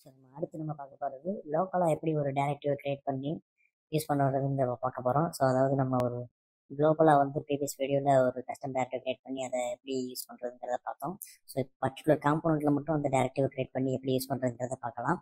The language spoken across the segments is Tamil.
ஸோ நம்ம அடுத்து நம்ம பார்க்க போகிறது லோக்கலாக எப்படி ஒரு டேரக்டிவை க்ரியேட் பண்ணி யூஸ் பண்ணுறதுன்னு பார்க்க போகிறோம் ஸோ அதாவது நம்ம ஒரு குளோபலாக வந்து ப்ரீவியஸ் வீடியோவில் ஒரு கஸ்டம் டேரக்டிவ் க்ரியேட் பண்ணி அதை எப்படி யூஸ் பண்ணுறதுங்கிறத பார்த்தோம் ஸோ இப்போ பர்டிகுலர் காம்பனண்ட்டில் மட்டும் அந்த டேரக்டிவ் க்ரியேட் பண்ணி எப்படி யூஸ் பண்ணுறதுங்கிறத பார்க்கலாம்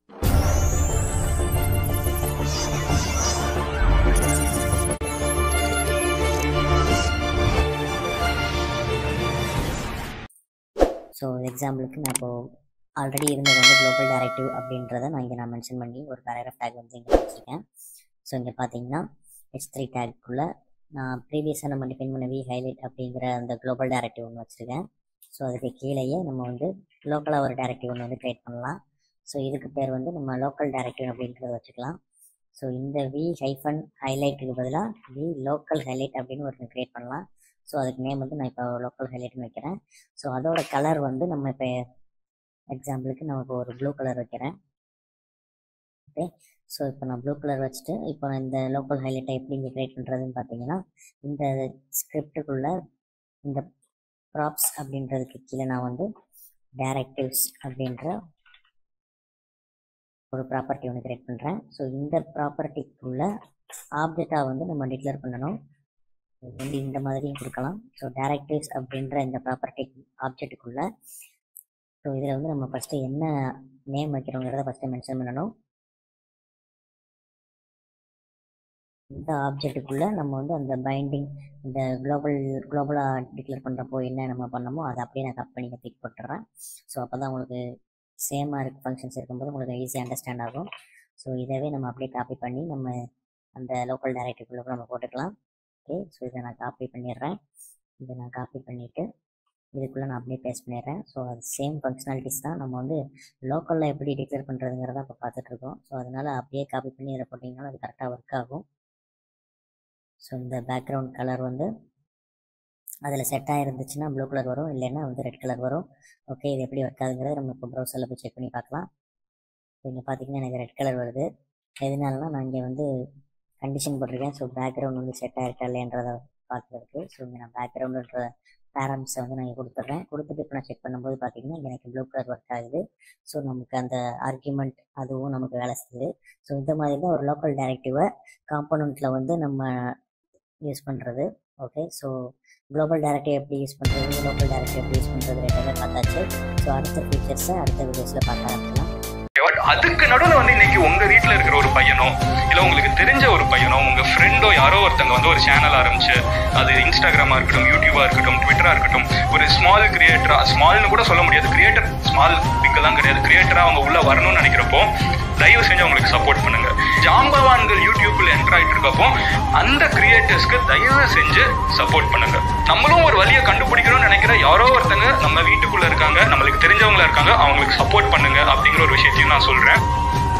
ஸோ எக்ஸாம்பிளுக்கு நான் இப்போது ஆல்ரெடி இருந்தது வந்து குளோபல் டைரக்டிவ் அப்படின்றத நான் இங்கே நான் மென்ஷன் பண்ணி ஒரு பேராகிராஃப் டேக் வந்து இங்கே வச்சுருக்கேன் ஸோ இங்கே பார்த்தீங்கன்னா ஹெச் த்ரீ டேக்குள்ளே நான் ப்ரீவியஸாக நம்ம டிஃபைன் பண்ண வி ஹைலைட் அப்படிங்கிற அந்த குளோபல் டைரக்டிவ் ஒன்று வச்சுருக்கேன் ஸோ அதுக்கு கீழேயே நம்ம வந்து லோக்கலாக ஒரு டைரக்டிவ் ஒன்று வந்து க்ரியேட் பண்ணலாம் ஸோ இதுக்கு பேர் வந்து நம்ம லோக்கல் டைரக்டிவ் அப்படின்றத வச்சுக்கலாம் ஸோ இந்த வி ஹைஃபன் ஹைலைட்டுக்கு பதிலாக வி லோக்கல் ஹைலைட் அப்படின்னு ஒரு க்ரியேட் பண்ணலாம் ஸோ அதுக்கு நேம் வந்து நான் இப்போ லோக்கல் ஹைலைட்னு வைக்கிறேன் ஸோ அதோட கலர் வந்து நம்ம இப்போ எக்ஸாம்பிளுக்கு நான் இப்போ ஒரு ப்ளூ கலர் வைக்கிறேன் ஓகே ஸோ இப்போ நான் ப்ளூ கலர் வச்சுட்டு இப்போ இந்த லோக்கல் ஹைலைட்டை எப்படி இங்கே க்ரியேட் பண்ணுறதுன்னு பார்த்தீங்கன்னா இந்த ஸ்கிரிப்டுக்குள்ளே இந்த ப்ராப்ஸ் அப்படின்றதுக்கு கீழே நான் வந்து டேரக்டிவ்ஸ் அப்படின்ற ஒரு ப்ராப்பர்ட்டி ஒன்று க்ரியேட் பண்ணுறேன் ஸோ இந்த ப்ராப்பர்ட்டிக்குள்ளே ஆப்ஜெக்டாக வந்து நம்ம டிக்ளேர் பண்ணணும் இது வந்து இந்த மாதிரியும் கொடுக்கலாம் ஸோ டேரக்டிவ்ஸ் அப்படின்ற இந்த ப்ராப்பர்ட்டி ஆப்ஜெக்ட்டுக்குள்ளே ஸோ இதில் வந்து நம்ம ஃபஸ்ட்டு என்ன நேம் வைக்கிறோங்கிறத ஃபஸ்ட்டு மென்ஷன் பண்ணணும் இந்த ஆப்ஜெக்ட்டுக்குள்ளே நம்ம வந்து அந்த பைண்டிங் இந்த குளோபல் குளோபலாக டிக்ளேர் பண்ணுறப்போ என்ன நம்ம பண்ணமோ அதை அப்படியே நான் கட் பண்ணி தூக்கி போட்டுறேன் ஸோ அப்போ தான் உங்களுக்கு சேமாக இருக்க ஃபங்க்ஷன்ஸ் இருக்கும்போது உங்களுக்கு ஈஸியாக அண்டர்ஸ்டாண்ட் ஆகும் ஸோ இதவே நம்ம அப்படியே காப்பி பண்ணி நம்ம அந்த லோக்கல் டைரக்டிவ்குள்ளே நம்ம போட்டுக்கலாம் ஓகே ஸோ இதை நான் காப்பி பண்ணிடுறேன் இதை நான் காப்பி பண்ணிவிட்டு இதுக்குள்ளே நான் அப்படியே பேஸ்ட் பண்ணிடுறேன் ஸோ அது சேம் ஃபங்க்ஷனாலிட்டிஸ் தான் நம்ம வந்து லோக்கலில் எப்படி டிக்ளேர் பண்ணுறதுங்கிறத இப்போ பார்த்துட்ருக்கோம் ஸோ அதனால் அப்படியே காப்பி பண்ணி இதில் போட்டிங்கன்னா அது கரெக்டாக ஒர்க் ஆகும் ஸோ இந்த பேக்ரவுண்ட் கலர் வந்து அதில் செட்டாக இருந்துச்சுன்னா ப்ளூ கலர் வரும் இல்லைன்னா வந்து ரெட் கலர் வரும் ஓகே இது எப்படி ஒர்க் ஆகுங்கிறத நம்ம இப்போ ப்ரௌசரில் போய் செக் பண்ணி பார்க்கலாம் ஸோ இங்கே பார்த்தீங்கன்னா எனக்கு ரெட் கலர் வருது எதனாலனா நான் இங்கே வந்து கண்டிஷன் போட்டிருக்கேன் ஸோ பேக்ரவுண்ட் வந்து செட் ஆகிருக்கா இல்லைன்றதை பார்க்குறதுக்கு ஸோ இங்கே நான் பேக்ரவுண்டுன்ற பேரம்ஸை வந்து நான் கொடுத்துட்றேன் கொடுத்துட்டு இப்போ நான் செக் பண்ணும்போது பார்த்தீங்கன்னா எனக்கு ப்ளூ கலர் ஒர்க் ஆகுது ஸோ நமக்கு அந்த ஆர்குமெண்ட் அதுவும் நமக்கு வேலை செய்யுது ஸோ இந்த மாதிரி தான் ஒரு லோக்கல் டைரக்டிவை காம்போனண்ட்டில் வந்து நம்ம யூஸ் பண்ணுறது ஓகே ஸோ குளோபல் டைரக்டிவ் எப்படி யூஸ் பண்ணுறது லோக்கல் டைரக்டிவ் எப்படி யூஸ் பண்ணுறது ரெண்டுமே பார்த்தாச்சு ஸோ அடுத்த ஃபீச்சர்ஸை அடுத்த வீடியோஸில் பார்க்க ஆரம்பிக்கலாம் பட் அதுக்கு நடுவில் வந்து இன்னைக்கு உங்க வீட்டில் இருக்கிற ஒரு பையனோ இல்லை உங்களுக்கு தெரிஞ்ச ஒரு பையனோ உங்க ஃப்ரெண்டோ யாரோ ஒருத்தங்க வந்து ஒரு சேனல் ஆரம்பிச்சு அது இன்ஸ்டாகிராமா இருக்கட்டும் யூடியூபா இருக்கட்டும் ட்விட்டரா இருக்கட்டும் ஒரு ஸ்மால் கிரியேட்டரா ஸ்மால்னு கூட சொல்ல முடியாது கிரியேட்டர் ஸ்மால் பிக்கெல்லாம் கிடையாது கிரியேட்டரா அவங்க உள்ள வரணும்னு நினைக்கிறப்போ தயவு செஞ்சு அவங்களுக்கு சப்போர்ட் பண்ணுங்க ஜாம்பவான்கள் யூடியூப்ல என்டர் ஆயிட்டு இருக்கப்போ அந்த கிரியேட்டர்ஸ்க்கு தயவு செஞ்சு சப்போர்ட் பண்ணுங்க நம்மளும் ஒரு வழியை கண்டுபிடிக்கணும்னு நினைக்கிற யாரோ ஒருத்தங்க நம்ம வீட்டுக்குள்ள இருக்காங்க நம்மளுக்கு தெரிஞ்சவங்களா இருக்காங்க அவங்களுக்கு சப்போர்ட் பண்ணுங்க அப்படிங்கிற ஒரு விஷயத்தையும் நான் சொல்றேன்